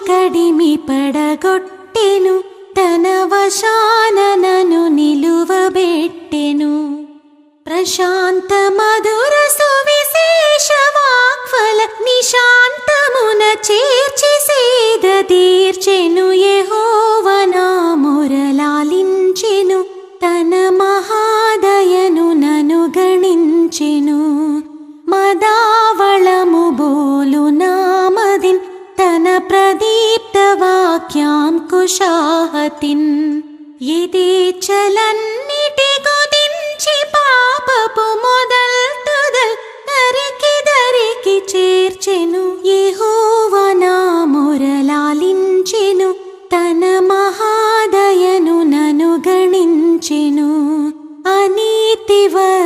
చీకడిమి పడగొట్టెను తన వశాన నన్ను నిలువబెట్టెను ప్రశాంత మధుర సువిశేష వాక్ఫల నిశాంతమున చేర్చి సేద తీర్చెను యెహోవనా మొరలాలించెను తన మహాదయను నను గణించెను మదావళము బోలు నామదిన్ తన ప్రదీప్త వాక్యాం కుషాహతిన్ యథేచ్ఛలన్నిటి కుదించి పాపపు మొదల్ తుదల్ దరికి దరికి చేర్చెను యెహోవనా మొరలాలించెను తన మహాదయను నను గణించెను అనీతి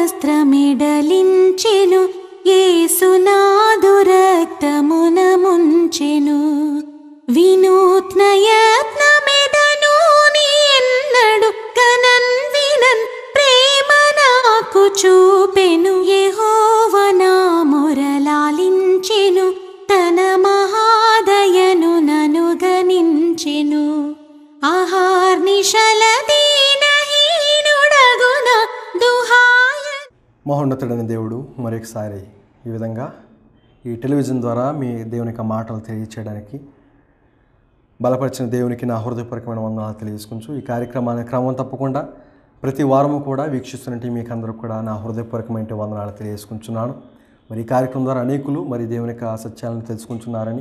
వస్త్రమిడలించెను యేసునాదు రక్తమున ముంచెను వినూత్న యత్నమిదను నీ ఎన్నడు కనన్ వినన్ ప్రేమ నాకు చూపెను యెహోవనా మొరలాలించెను తన మహాదయను నను గణించెను ఆహార్నిశల దీనహీనుడగున దుహాయ మహోన్నతుడైన దేవుడు మరొకసారి ఈ విధంగా ఈ టెలివిజన్ ద్వారా మీ దేవుని యొక్క మాటలు తెలియచేయడానికి బలపరిచిన దేవునికి నా హృదయపూర్వకమైన వందనాలు తెలియజేసుకుంటూ ఈ కార్యక్రమాన్ని క్రమం తప్పకుండా ప్రతి వారము కూడా వీక్షిస్తున్నట్టు మీకు అందరూ కూడా నా హృదయపూర్వకమైన వందనాలు తెలియజేసుకుంటున్నాను మరి ఈ కార్యక్రమం ద్వారా అనేకులు మరి దేవుని యొక్క సత్యాలను తెలుసుకుంటున్నారని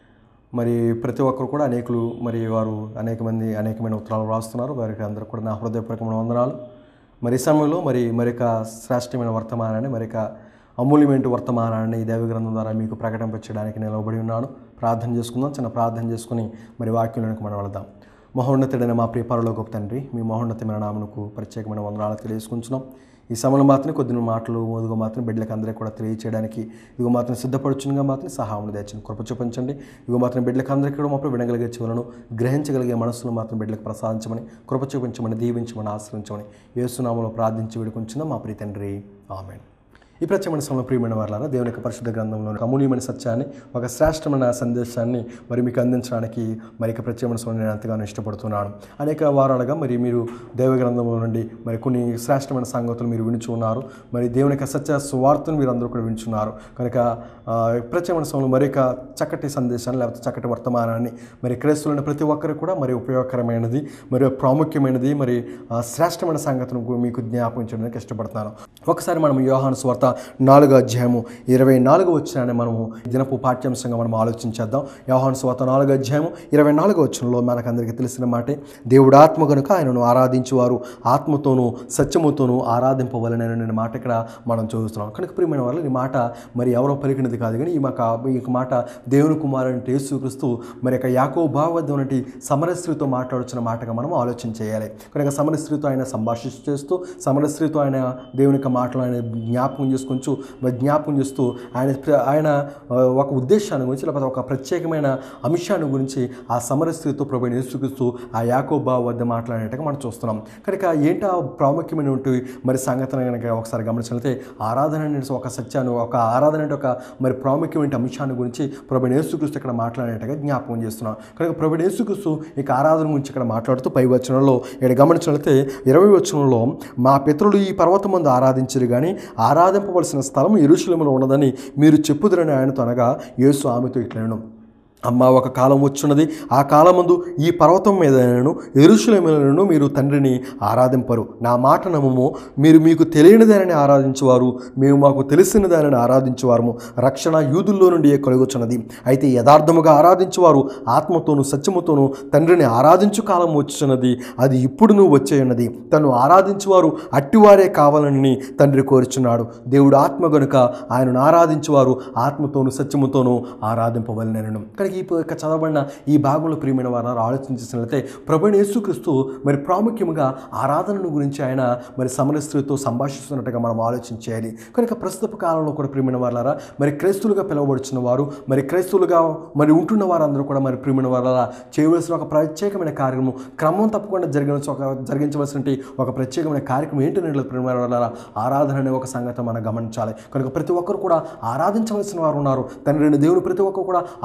మరి ప్రతి ఒక్కరు కూడా అనేకులు మరి వారు అనేక మంది అనేకమైన ఉత్తరాలు రాస్తున్నారు వారికి అందరూ కూడా నా హృదయపూర్వకమైన వందనాలు మరి ఈ సమయంలో మరి మరొక శ్రేష్టమైన వర్తమానాన్ని మరొక అమూల్యమైన వర్తమానాన్ని ఈ దైవ గ్రంథం ద్వారా మీకు ప్రకటింపచేయడానికి నిలవబడి ఉన్నాను ప్రార్థన చేసుకుందాం చిన్న ప్రార్థన చేసుకుని మరి వాక్యంలోనికి మనం వెళదాం మహోన్నతుడైన మా ప్రియ పరలోకపు తండ్రి మీ మహోన్నతమైన నామనుకు ప్రత్యేకమైన వందనాలు తెలియజేసుకుంటున్నాం ఈ సమయంలో మాత్రం కొద్ది మాటలు మోదుగా మాత్రం బిడ్డలకు అందరికీ కూడా తెలియచేయడానికి ఇదిగో మాత్రం సిద్ధపడుచునుగా మాత్రం సహాయం దయచండి కృప చూపించండి ఇదిగో మాత్రం బిడ్డలకు అందరికీ కూడా మాత్రం వినగలిగే చెవులను గ్రహించగలిగే మనసును మాత్రం బిడ్డలకు ప్రసాదించమని కృప చూపించమని దీవించమని ఆశ్రయించమని యేసునామంలో ప్రార్థించి విడుకుంటున్నాం మా ప్రియ తండ్రి ఆమెన్ ఈ ప్రత్యేకమైన సమయంలో ప్రియమైన వారులారా దేవుని యొక్క పరిశుద్ధ గ్రంథంలో అమూల్యమైన సత్యాన్ని ఒక శ్రేష్టమైన సందేశాన్ని మరి మీకు అందించడానికి మరి ఇక ప్రత్యేకమైన సమయం నేను ఎంతగానో ఇష్టపడుతున్నాను అనేక వారాలుగా మరి మీరు దైవ గ్రంథంలో నుండి మరి కొన్ని శ్రేష్టమైన సంగతులు మీరు వినుచు ఉన్నారు మరి దేవుని యొక్క సత్య సువార్తను మీరు అందరూ కూడా వింటున్నారు కనుక ఆ, ప్రత్యేకమైన సమయంలో మరి ఒక చక్కటి సందేశాన్ని లేకపోతే చక్కటి వర్తమానాన్ని మరి క్రైస్తువులైన ప్రతి ఒక్కరికి కూడా మరి ఉపయోగకరమైనది మరి ప్రాముఖ్యమైనది మరి ఆ, శ్రేష్టమైన సంగతులను మీకు జ్ఞాపకం చేయడానికి ఇష్టపడుతున్నాను ఒకసారి మనం యోహాను స్వార్త నాలుగో అధ్యాయము ఇరవై నాలుగు వచ్చినాన్ని మనము దినపు పాఠ్యాంశంగా మనం ఆలోచించేద్దాం యోహాను స్వార్త నాలుగో అధ్యాయము ఇరవై నాలుగో వచ్చినలో మనకందరికీ తెలిసిన మాటే దేవుడు ఆత్మ కనుక ఆయనను ఆరాధించేవారు ఆత్మతోనూ సత్యముతోనూ ఆరాధింపవలనని నేను మాట ఇక్కడ మనం చదువుతున్నాం కనుక ప్రియమైన వాళ్ళు ఈ మాట మరి ఎవరో పలికినది కాదు కానీ ఈ మాక ఈ యొక్క మాట దేవుని కుమారుని యేసుక్రీస్తు మరి యొక్క యాకో భావద్దు సమరస్త్రీతో మాట్లాడుచున్న మాటగా మనం ఆలోచన చేయాలి కనుక సమరస్త్రీతో ఆయన సంభాషిస్తూ చేస్తూ సమరస్త్రీతో ఆయన దేవుని యొక్క మాటలు ఆయన జ్ఞాపకం చేసుకుంటూ మరి జ్ఞాపకం చేస్తూ ఆయన ప్ర- ఆయన ఆ, ఒక ఉద్దేశాన్ని గురించి లేకపోతే ఒక ప్రత్యేకమైన అంశాన్ని గురించి ఆ సమరస్త్రీతో ప్రభు యేసుక్రీస్తూ ఆ యాకోబా వద్ద మాట్లాడేట్టుగా మనం చూస్తున్నాం కనుక ఏంటి ఆ ప్రాముఖ్యమైనటువంటి మరి సంగతిని కనుక ఒకసారి గమనించినట్లయితే ఆరాధన అనేది ఒక సత్యాన్ని ఒక ఆరాధన అంటే ఒక మరి ప్రాముఖ్యమైన అంశాన్ని గురించి ప్రభు యేసుక్రీస్తు ఇక్కడ మాట్లాడేట్టుగా జ్ఞాపకం చేస్తున్నాం కనుక ప్రభు యేసుక్రీస్తు ఇక ఆరాధన గురించి ఇక్కడ మాట్లాడుతూ పై వచనంలో ఇక్కడ గమనించినట్లయితే ఇరవై వచనంలో మా పితరులు ఈ పర్వతం ముందు ఆరాధించరు కానీ ఆరాధింపవలసిన స్థలం ఎరుశలేములో ఉన్నదని మీరు చెప్పుదురని ఆయనతో అనగా యేసు ఆమెతో ఇట్లను అమ్మ ఒక కాలం వచ్చున్నది ఆ కాలమందు ఈ పర్వతం మీదను ఎరుషులేములను మీరు తండ్రిని ఆరాధింపరు నా మాట నమ్మము మీరు మీకు తెలియని దానిని ఆరాధించేవారు మేము మాకు తెలిసిన దానిని ఆరాధించేవారము రక్షణ యూదుల్లో నుండి కలుగుచున్నది అయితే యథార్థముగా ఆరాధించేవారు ఆత్మతోను సత్యముతోను తండ్రిని ఆరాధించు కాలం వచ్చున్నది అది ఇప్పుడును వచ్చే ఉన్నది తను ఆరాధించేవారు అట్టివారే కావాలని తండ్రి కోరుచున్నాడు దేవుడు ఆత్మ గనుక ఆయనను ఆరాధించేవారు ఆత్మతోను సత్యముతోను ఆరాధింపవలనను కనుక ఈ యొక్క చదవబడిన ఈ భాగంలో ప్రియమైన వారు ఆలోచించినట్లయితే ప్రభు యేసుక్రీస్తు మరి ప్రాముఖ్యంగా ఆరాధనను గురించి ఆయన మరి సమరస్త్రీతో సంభాషిస్తున్నట్టుగా మనం ఆలోచించేయాలి కనుక ప్రస్తుత కాలంలో కూడా ప్రియమైన వారారా మరి క్రైస్తువులుగా పిలువబడుచున్న వారు మరి క్రైస్తువులుగా మరి ఉంటున్న వారందరూ కూడా మరి ప్రియమైన వారారా చేయవలసిన ఒక ప్రత్యేకమైన కార్యక్రమం క్రమం తప్పకుండా జరిగించ ఒక జరిగించవలసిన ఒక ప్రత్యేకమైన కార్యక్రమం ఏంటంటే ప్రియమైన వారారా ఆరాధన అనే ఒక సంగతి మనం గమనించాలి కనుక ప్రతి ఒక్కరు కూడా ఆరాధించవలసిన వారు ఉన్నారు తండ్రిని దేవుని ప్రతి ఒక్కరు కూడా ఆరాధించవలసిన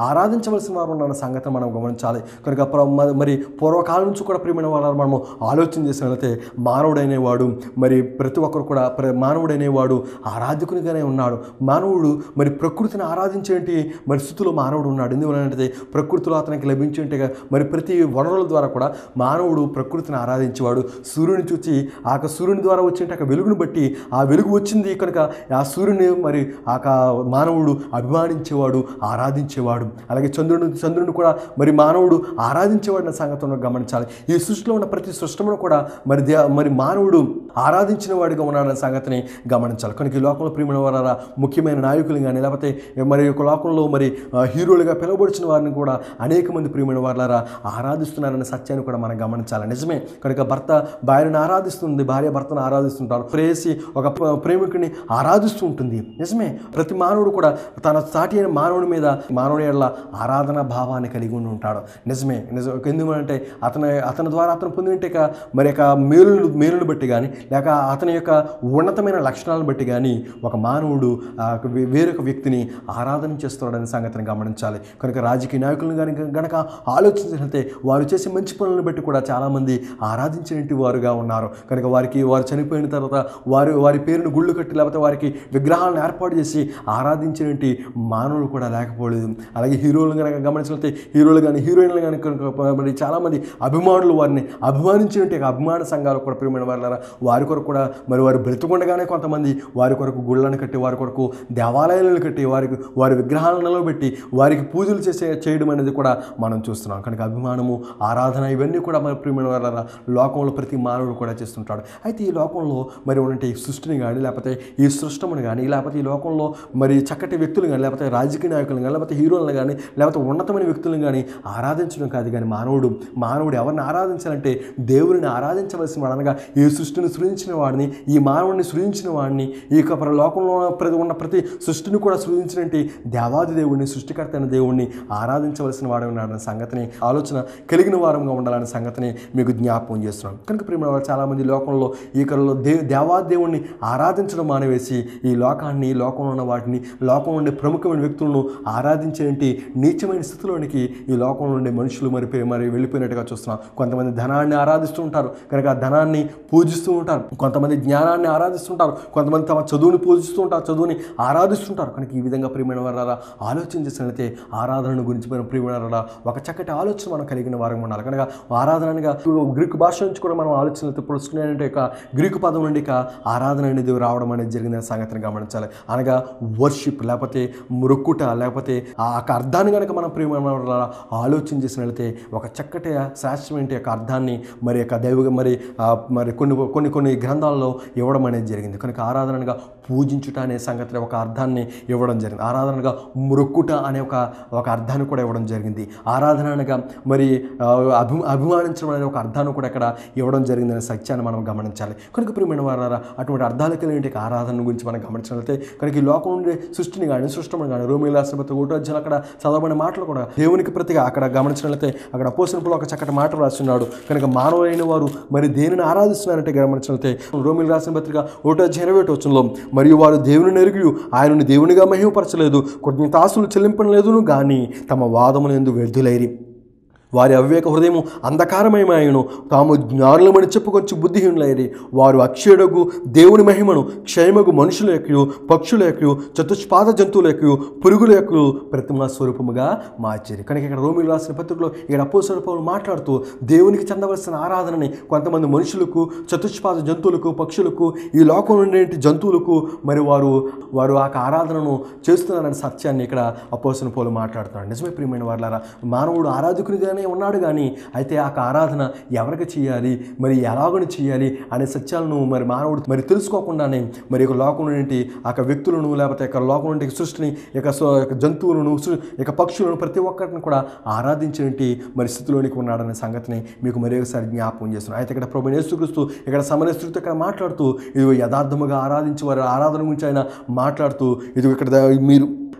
ఆరాధించవలసిన వారు ఉన్న సంగతి మనం గమనించాలి కనుక ప్ర- మ- మరి పూర్వకాలం నుంచి కూడా ప్రియమైన వారు మనము ఆలోచన చేసినట్లయితే మానవుడనేవాడు మరి ప్రతి ఒక్కరు కూడా ప్ర- మానవుడనేవాడు ఆరాధకునిగానే ఉన్నాడు మానవుడు మరి ప్రకృతిని ఆరాధించేటి మరి స్థితిలో మానవుడు ఉన్నాడు ఎందువలంటే ప్రకృతిలో అతనికి లభించేట్టుగా మరి ప్రతి వనరుల ద్వారా కూడా మానవుడు ప్రకృతిని ఆరాధించేవాడు సూర్యుని చూసి ఆ యొక్క సూర్యుని ద్వారా వచ్చేట ఆ వెలుగును బట్టి ఆ వెలుగు వచ్చింది కనుక ఆ సూర్యుని మరి ఆ యొక్క మానవుడు అభిమానించేవాడు ఆరాధించేవాడు అలాగే చంద్రుడు చంద్రుని కూడా మరి మానవుడు ఆరాధించేవాడు అనే సంగతిని గమనించాలి ఈ సృష్టిలో ఉన్న ప్రతి సృష్టమును కూడా మరి దే మరి మానవుడు ఆరాధించిన వాడిగా ఉన్నాడనే సంగతిని గమనించాలి కనుక ఈ లోకంలో ప్రియమైన వారా ముఖ్యమైన నాయకులు కానీ లేకపోతే మరి ఒక లోకంలో మరి ఆ, హీరోలుగా పిలువబడిచిన వారిని కూడా అనేక మంది ప్రియమైన వారులారా ఆరాధిస్తున్నారనే సత్యాన్ని కూడా మనం గమనించాలి నిజమే కనుక భర్త భార్యను ఆరాధిస్తుంది భార్య భర్తను ఆరాధిస్తుంటారు ప్రేయసి ఒక ప్ర- ప్రేమికుని ఆరాధిస్తూ ఉంటుంది నిజమే ప్రతి మానవుడు కూడా తన సాటి అయిన మానవుడి మీద మానవుడి యొక్క ఆరాధన భావాన్ని కలిగి ఉండి ఉంటాడు నిజమే నిజం ఎందుకంటే అతని అతని ద్వారా అతను పొందినట్టే మరి యొక్క మేలును మేలును బట్టి కానీ లేక అతని యొక్క ఉన్నతమైన లక్షణాలను బట్టి కానీ ఒక మానవుడు ఆ యొక్క వే- వేరొక వ్యక్తిని ఆరాధన చేస్తున్నాడనే సంగతిని గమనించాలి కనుక రాజకీయ నాయకులను కానీ గనక ఆలోచించినట్లయితే వారు చేసే మంచి పనులను బట్టి కూడా చాలామంది ఆరాధించినట్టు వారుగా ఉన్నారు కనుక వారికి వారు చనిపోయిన తర్వాత వారి వారి పేరును గుళ్ళు కట్టి లేకపోతే వారికి విగ్రహాలను ఏర్పాటు చేసి ఆరాధించినట్టు మానవులు కూడా లేకపోలేదు అలాగే హీరోలు కనుక గమనించినట్లయితే హీరోలు కానీ హీరోయిన్లు కానీ కనుక మరి చాలామంది అభిమానులు వారిని అభిమానించినట్టు అభిమాన సంఘాలు కూడా ప్రియమైన వారు వారి కొరకు కూడా మరి వారు బ్రతుకుండగానే కొంతమంది వారి కొరకు గుళ్ళను కట్టి వారి కొరకు దేవాలయాలను కట్టి వారికి వారి విగ్రహాలను నిలబెట్టి వారికి పూజలు చేసే చేయడం అనేది కూడా మనం చూస్తున్నాం కనుక అభిమానము ఆరాధన ఇవన్నీ కూడా మరి ప్రియమైన వారు లోకంలో ప్రతి మానవుడు కూడా చేస్తుంటాడు అయితే ఈ లోకంలో మరి ఉన్నటువంటి ఈ సృష్టిని కానీ లేకపోతే ఈ సృష్టమును కానీ లేకపోతే ఈ లోకంలో మరి చక్కటి వ్యక్తులు కానీ లేకపోతే రాజకీయ నాయకులు కానీ లేకపోతే హీరోలను కానీ లేకపోతే ఉన్నతమైన వ్యక్తులను కానీ ఆరాధించడం కాదు కానీ మానవుడు మానవుడు ఎవరిని ఆరాధించాలంటే దేవుడిని ఆరాధించవలసిన వాడు అనగా ఈ సృష్టిని సృజించిన వాడిని ఈ మానవుడిని సృజించిన వాడిని ఈ యొక్క ప్ర- లోకంలో ఉన్న ప్రతి ఉన్న ప్రతి సృష్టిని కూడా సృజించినట్టు దేవాది దేవుడిని సృష్టికర్త అయిన దేవుడిని ఆరాధించవలసిన వాడు ఉన్నాడన్న సంగతిని ఆలోచన కలిగిన వారంగా ఉండాలనే సంగతిని మీకు జ్ఞాపకం చేస్తున్నాం కనుక ప్రేమ చాలామంది లోకంలో ఈ కలలో దే దేవాది దేవుణ్ణి ఆరాధించడం మానేవేసి ఈ లోకాన్ని ఈ లోకంలో ఉన్న వాటిని లోకంలో ఉండే ప్రముఖమైన వ్యక్తులను ఆరాధించేంటి నీచమైన స్థితిలోనికి ఈ లోకంలో ఉండే మనుషులు మరి పే- మరి వెళ్ళిపోయినట్టుగా చూస్తున్నాం కొంతమంది ధనాన్ని ఆరాధిస్తూ ఉంటారు కనుక ఆ ధనాన్ని పూజిస్తూ ఉంటారు కొంతమంది జ్ఞానాన్ని ఆరాధిస్తుంటారు కొంతమంది తమ చదువుని పూజిస్తూ ఉంటారు చదువుని ఆరాధిస్తుంటారు కనుక ఈ విధంగా ప్రియమైన వారా ఆలోచన చేసినట్లయితే ఆరాధన గురించి మనం ప్రియమైన వారా ఒక చక్కటి ఆలోచన మనం కలిగిన వారం ఉండాలి కనుక ఆరాధన అనగా గ్రీకు భాష నుంచి కూడా మనం ఆలోచనలతో పొలుచుకునే యొక్క గ్రీకు పదం నుండి ఇక ఆరాధన అనేది రావడం అనేది జరిగిన సంగతిని గమనించాలి అనగా వర్షిప్ లేకపోతే మొక్కుట లేకపోతే ఆ యొక్క అర్థాన్ని కనుక మనం ప్రియమైన వారా ఆలోచన చేసినట్లయితే ఒక చక్కటి శాస్త్రమైన యొక్క అర్థాన్ని మరి యొక్క దైవ మరి ఆ, మరి కొన్ని కొన్ని కొన్ని గ్రంథాల్లో ఇవ్వడం అనేది జరిగింది కనుక ఆరాధనగా పూజించుట అనే సంగతిని ఒక అర్థాన్ని ఇవ్వడం జరిగింది ఆరాధనగా మొక్కుట అనే ఒక ఒక అర్థాన్ని కూడా ఇవ్వడం జరిగింది ఆరాధన అనగా మరి ఆ, అభి అభిమానించడం అనే ఒక అర్థాన్ని కూడా ఇక్కడ ఇవ్వడం జరిగిందనే సత్యాన్ని మనం గమనించాలి కనుక ప్రియమైన వారారా అటువంటి అర్థాలు కలిగిన ఆరాధన గురించి మనం గమనించినట్లయితే కనుక ఈ లోకం ఉండే సృష్టిని కానీ సృష్టమును కానీ రోమిల రాష్ట్రపతి ఒకటో అధ్యాయం అక్కడ చదవబడిన మాటలు కూడా దేవునికి ప్రతిగా అక్కడ గమనించినట్లయితే అక్కడ అపోసినప్పుడు ఒక చక్కటి మాట రాస్తున్నాడు కనుక మానవులైన వారు మరి దేనిని ఆరాధిస్తున్నారంటే గమనించినట్లయితే రోమిల రాసిన పత్రిక ఒకటో అధ్యాయం ఇరవై ఒకటి వచనంలో మరియు వారు దేవుని నెరుగు ఆయనను దేవునిగా మహిమపరచలేదు కృతజ్ఞతాసులు చెల్లింపలేదును కానీ తమ వాదములు ఎందు వ్యర్థులైరి వారి అవివేక హృదయము అంధకారమయమాయను తాము జ్ఞానులమని చెప్పుకొచ్చి బుద్ధిహీనులైరి వారు అక్షయుడగు దేవుని మహిమను క్షయమగు మనుషుల యొక్క పక్షుల యొక్క చతుష్పాద జంతువుల యొక్క పురుగుల యొక్క ప్రతిమా స్వరూపముగా మార్చారు కనుక ఇక్కడ రోమిలు రాసిన పత్రికలో ఇక్కడ అపోస్వరూపములు మాట్లాడుతూ దేవునికి చెందవలసిన ఆరాధనని కొంతమంది మనుషులకు చతుష్పాద జంతువులకు పక్షులకు ఈ లోకం ఉండే జంతువులకు మరి వారు వారు ఆ ఆరాధనను చేస్తున్నారనే సత్యాన్ని ఇక్కడ అపోసిన పోలు మాట్లాడుతున్నాడు నిజమే ప్రియమైన వారులారా మానవుడు ఆరాధకునిగానే ఉన్నాడు కానీ అయితే ఆ ఆరాధన ఎవరికి చేయాలి మరి ఎలాగని చేయాలి అనే సత్యాలను మరి మానవుడు మరి తెలుసుకోకుండానే మరి ఒక లోకం నుండి ఆ వ్యక్తులను లేకపోతే ఇక లోకం నుండి సృష్టిని ఇక స్వ- ఇక జంతువులను సృ- ఇక పక్షులను ప్రతి ఒక్కరిని కూడా ఆరాధించినట్టు మరి స్థితిలోనికి ఉన్నాడనే సంగతిని మీకు మరి ఒకసారి జ్ఞాపకం చేస్తున్నాను అయితే ఇక్కడ ప్రభు యేసుక్రీస్తు ఇక్కడ సమరస్తుడితో ఇక్కడ మాట్లాడుతూ ఇది యథార్థముగా ఆరాధించి వారి ఆరాధన గురించి ఆయన మాట్లాడుతూ ఇది ఇక్కడ ద- మీరు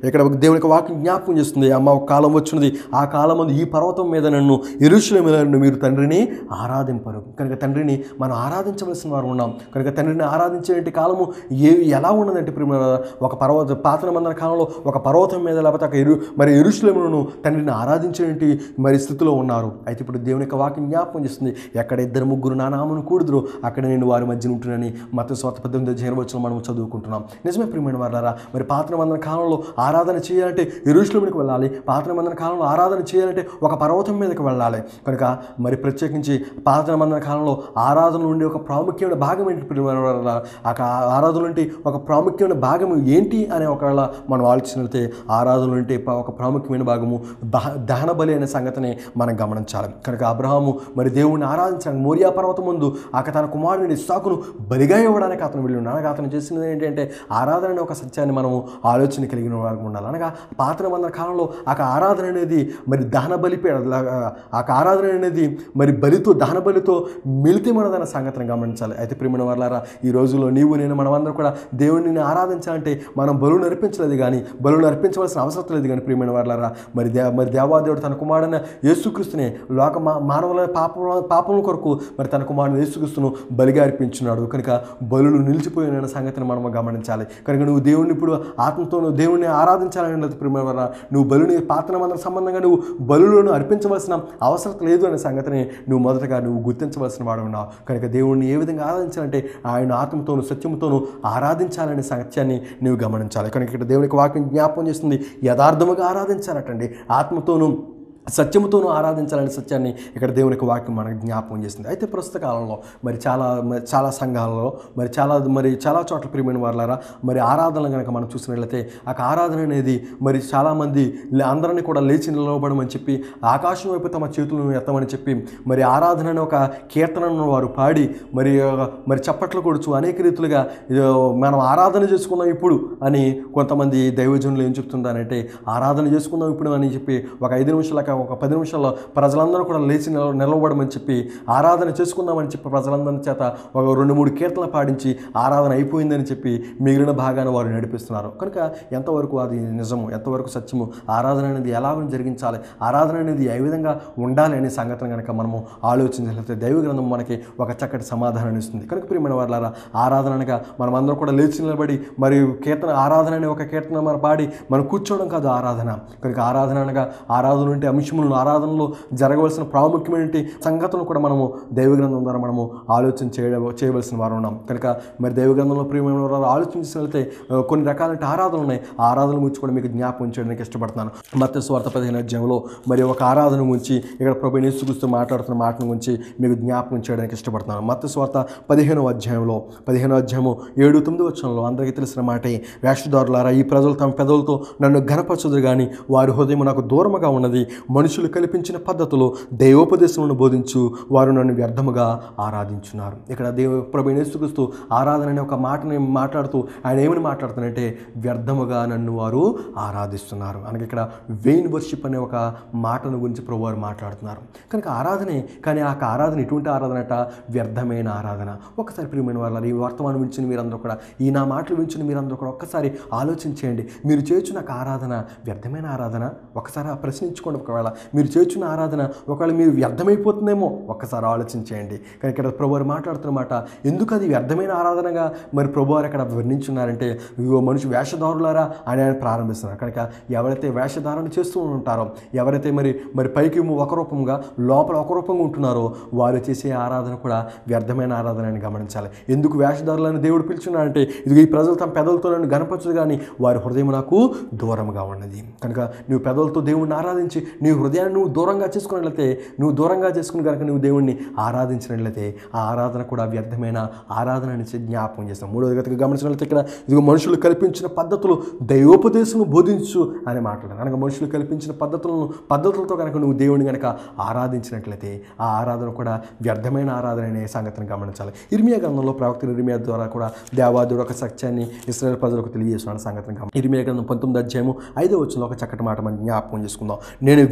ఇక్కడ దేవునికి వాక్యం జ్ఞాపకం చేస్తుంది అమ్మ ఒక కాలం వచ్చినది ఆ కాలం ముందు ఈ పర్వతం మీద నన్ను ఎరుషుల మీద నన్ను మీరు తండ్రిని ఆరాధింపరు కనుక తండ్రిని మనం ఆరాధించవలసిన వారు ఉన్నాం కనుక తండ్రిని ఆరాధించేటి కాలము ఏ ఎలా ఉన్నదంటే ప్రియ ఒక పర్వత పాతన మందన కాలంలో ఒక పర్వతం మీద లేకపోతే ఒక ఎరు మరి ఎరుషులములను తండ్రిని ఆరాధించేటి మరి స్థితిలో ఉన్నారు అయితే ఇప్పుడు దేవుని యొక్క వాక్యం జ్ఞాపకం చేస్తుంది ఎక్కడ ఇద్దరు ముగ్గురు నా నామను కూడుదురు అక్కడ నేను వారి మధ్యన ఉంటున్నానని మత స్వార్థ పద్దెనిమిది చేరవచ్చు మనం చదువుకుంటున్నాం నిజమే ప్రియమైన వారారా మరి పాత్ర మందన కాలంలో ఆరాధన చేయాలంటే ఎరుషులమునికి వెళ్ళాలి పాత్ర మందన కాలంలో ఆరాధన చేయాలంటే ఒక పర్వతం మీదకి వెళ్ళాలి కనుక మరి ప్రత్యేకించి పాత్ర మందన కాలంలో ఆరాధన నుండి ఒక ప్రాముఖ్యమైన భాగం ఏంటి ప్రియమైన వారారా? ఆ కా- ఆరాధన నుండి ఒక ప్రాముఖ్యమైన భాగం ఏంటి అనే ఒకవేళ మనం ఆలోచనలైతే ఆరాధన నుండి ప- ఒక ప్రాముఖ్యమైన భాగము దహ- దహన బలి అనే సంగతిని మనం గమనించాలి కనుక అబ్రహాము మరి దేవుణ్ణి ఆరాధించడానికి మోరియా పర్వతం ముందు అక తన కుమారుని ఇస్సాకును బలిగా ఇవ్వడానికి అతను వెళ్ళి ఉన్నాడు అనగా అతను చేసినది ఏంటంటే ఆరాధన అనే ఒక సత్యాన్ని మనము ఆలోచన కలిగిన వారు ఉండాలి అనగా పాత్ర వందల కాలంలో ఆ ఆరాధన అనేది మరి దహన బలి ఆ ఆరాధన అనేది మరి బలితో దహన బలితో మిలితే మనదన్న సంగతిని గమనించాలి అయితే ప్రియమైన వాళ్ళారా ఈ రోజుల్లో నీవు నేను మనమందరం కూడా దేవుడిని ఆరాధించాలంటే మనం బలును అర్పించలేదు కానీ బలును అర్పించవలసిన అవసరం లేదు కానీ ప్రియమైన వాళ్ళారా మరి దే మరి దేవాదేవుడు తన కుమారుడైన యేసుక్రీస్తునే లోక మా మానవుల పాప పాపముల కొరకు మరి తన కుమారుని యేసుక్రీస్తును బలిగా అర్పించున్నాడు కనుక బలులు నిలిచిపోయిన సంగతిని మనం గమనించాలి కనుక నువ్వు దేవుడిని ఇప్పుడు ఆత్మతో నువ్వు దేవుడిని ఆరాధించాలని లేదు ప్రియమైన వాళ్ళారా, నువ్వు బలుని పాత్ర మందం సంబంధంగా నువ్వు బలులను అర్పించవలసిన అవసరం లేదు అనే సంగతిని నువ్వు మొదటగా నువ్వు గుర్తించవలసిన వాడు ఉన్నావు కనుక దేవుణ్ణి ఏ విధంగా ఆరాధించాలంటే ఆయన ఆత్మతోను సత్యముతోను ఆరాధించాలనే సత్యాన్ని నువ్వు గమనించాలి కనుక ఇక్కడ దేవునికి వాక్యం జ్ఞాపకం చేస్తుంది యథార్థముగా ఆరాధించాలటండి ఆత్మతోను సత్యముతోనూ ఆరాధించాలనే సత్యాన్ని ఇక్కడ దేవునికి వాక్యం మనకు జ్ఞాపకం చేస్తుంది అయితే ప్రస్తుత కాలంలో మరి చాలా మరి చాలా సంఘాలలో మరి చాలా మరి చాలా చోట్ల ప్రియమైన వాళ్ళారా మరి ఆరాధన కనుక మనం చూసినట్లయితే ఆ ఆరాధన అనేది మరి చాలామంది లే- అందరినీ కూడా లేచి నిలవబడమని చెప్పి ఆకాశం వైపు తమ చేతులను ఎత్తమని చెప్పి మరి ఆరాధన అనే ఒక కీర్తనను వారు పాడి మరి ఆ, మరి చప్పట్లు కొడుచు అనేక రీతులుగా ఇదో మనం ఆరాధన చేసుకున్నాం ఇప్పుడు అని కొంతమంది దైవజనులు ఏం చెప్తుంటారంటే ఆరాధన చేసుకుందాం ఇప్పుడు అని చెప్పి ఒక ఐదు నిమిషాల ఒక పది నిమిషాల్లో ప్రజలందరూ కూడా లేచి నిల నిలవబడమని చెప్పి ఆరాధన చేసుకుందామని చెప్పి ప్రజలందరి చేత ఒక రెండు మూడు కీర్తనలు పాడించి ఆరాధన అయిపోయిందని చెప్పి మిగిలిన భాగాన్ని వారు నడిపిస్తున్నారు కనుక ఎంతవరకు అది నిజము ఎంతవరకు సత్యము ఆరాధన అనేది ఎలా జరిగించాలి ఆరాధన అనేది ఏ విధంగా ఉండాలి అనే సంగతిని కనుక మనము ఆలోచించినట్లయితే దైవ గ్రంథం మనకి ఒక చక్కటి సమాధానం ఇస్తుంది కనుక ప్రియమైన వారులారా ఆరాధన అనగా మనం అందరం కూడా లేచి నిలబడి మరియు కీర్తన ఆరాధన అనే ఒక కీర్తన మన పాడి మనం కూర్చోవడం కాదు ఆరాధన కనుక ఆరాధన అనగా ఆరాధన ఉంటే అంశములను ఆరాధనలో జరగవలసిన ప్రాముఖ్యమైన సంగతులను కూడా మనము దైవ గ్రంథం ద్వారా మనము ఆలోచన చేయ చేయవలసిన వారు ఉన్నాం కనుక మరి దైవ గ్రంథంలో ప్రియమైన వారు ఆలోచించినట్లయితే ఆ, కొన్ని రకాలైన ఆరాధనలు ఉన్నాయి ఆ ఆరాధన గురించి కూడా మీకు జ్ఞాపకం చేయడానికి ఇష్టపడుతున్నాను మత్స్య స్వార్థ పదిహేను అధ్యాయంలో మరి ఒక ఆరాధన గురించి ఇక్కడ ప్రభు నేసుకుస్తూ మాట్లాడుతున్న మాటను గురించి మీకు జ్ఞాపకం చేయడానికి ఇష్టపడుతున్నాను మత్స్య స్వార్థ పదిహేనవ అధ్యాయంలో పదిహేనవ అధ్యాయము ఏడు తొమ్మిది వచ్చంలో అందరికీ తెలిసిన మాటే వేషధారులారా ఈ ప్రజలు తమ పెదవులతో నన్ను గనపరచుదురు కానీ వారి హృదయం నాకు దూరముగా ఉన్నది మనుషులు కల్పించిన పద్ధతిలో దైవోపదేశములను బోధించు వారు నన్ను వ్యర్థముగా ఆరాధించున్నారు ఇక్కడ దేవ ప్రభు నేసుకుస్తూ ఆరాధన అనే ఒక మాటని మాట్లాడుతూ ఆయన ఏమని మాట్లాడుతున్నారంటే వ్యర్థముగా నన్ను వారు ఆరాధిస్తున్నారు అనగా ఇక్కడ వెయిన్ వర్షిప్ అనే ఒక మాటను గురించి ప్రభు వారు మాట్లాడుతున్నారు కనుక ఆరాధనే కానీ ఆ ఆరాధన ఎటువంటి ఆరాధన అట వ్యర్థమైన ఆరాధన ఒకసారి ప్రియమైన వాళ్ళ ఈ వర్తమానం వించిన మీరందరూ కూడా ఈ నా మాటలు వించిన మీరందరూ కూడా ఒక్కసారి ఆలోచించేయండి మీరు చేర్చున్న ఆరాధన వ్యర్థమైన ఆరాధన ఒకసారి ఆ ప్రశ్నించుకోండి ఒకవేళ మీరు చేర్చున్న ఆరాధన ఒకవేళ మీరు వ్యర్థమైపోతుందేమో ఒక్కసారి ఆలోచించేయండి కానీ ఇక్కడ ప్రభు వారు మాట్లాడుతున్న మాట ఎందుకు అది వ్యర్థమైన ఆరాధనగా మరి ప్రభు వారు అక్కడ వర్ణించున్నారంటే ఇగో మనిషి వేషధారులారా అని ఆయన ప్రారంభిస్తున్నారు కనుక ఎవరైతే వేషధారణ చేస్తూ ఉంటారో ఎవరైతే మరి మరి పైకి ఒక రూపంగా లోపల ఒక రూపంగా ఉంటున్నారో వారు చేసే ఆరాధన కూడా వ్యర్థమైన ఆరాధన అని గమనించాలి ఎందుకు వేషధారులని దేవుడు పిలుచున్నాడంటే ఇది ఈ ప్రజలు తమ పెదవులతో నన్ను గనపరచదు కానీ వారి హృదయం నాకు దూరంగా ఉన్నది కనుక నువ్వు పెదవులతో దేవుణ్ణి ఆరాధించి నీ హృదయాన్ని నువ్వు దూరంగా చేసుకున్నట్లయితే నువ్వు దూరంగా చేసుకుని కనుక నువ్వు దేవుణ్ణి ఆరాధించినట్లయితే ఆ ఆరాధన కూడా వ్యర్థమైన ఆరాధన అని జ్ఞాపకం చేస్తాం మూడో గతిగా గమనించినట్లయితే ఇక్కడ ఇదిగో మనుషులు కల్పించిన పద్ధతులు దైవోపదేశం బోధించు అని మాట్లాడారు కనుక మనుషులు కల్పించిన పద్ధతులను పద్ధతులతో కనుక నువ్వు దేవుని కనుక ఆరాధించినట్లయితే ఆ ఆరాధన కూడా వ్యర్థమైన ఆరాధన అనే సంగతిని గమనించాలి ఇర్మియా గ్రంథంలో ప్రవక్త ఇర్మియా ద్వారా కూడా దేవాదుడు ఒక సత్యాన్ని ఇస్రాయల్ ప్రజలకు తెలియజేస్తున్న సంగతిని గమని ఇర్మియా గ్రంథం పంతొమ్మిది అధ్యాయము ఐదో వచ్చిన ఒక చక్కటి మాట మనం జ్ఞాపకం చేసుకుందాం నేను విధి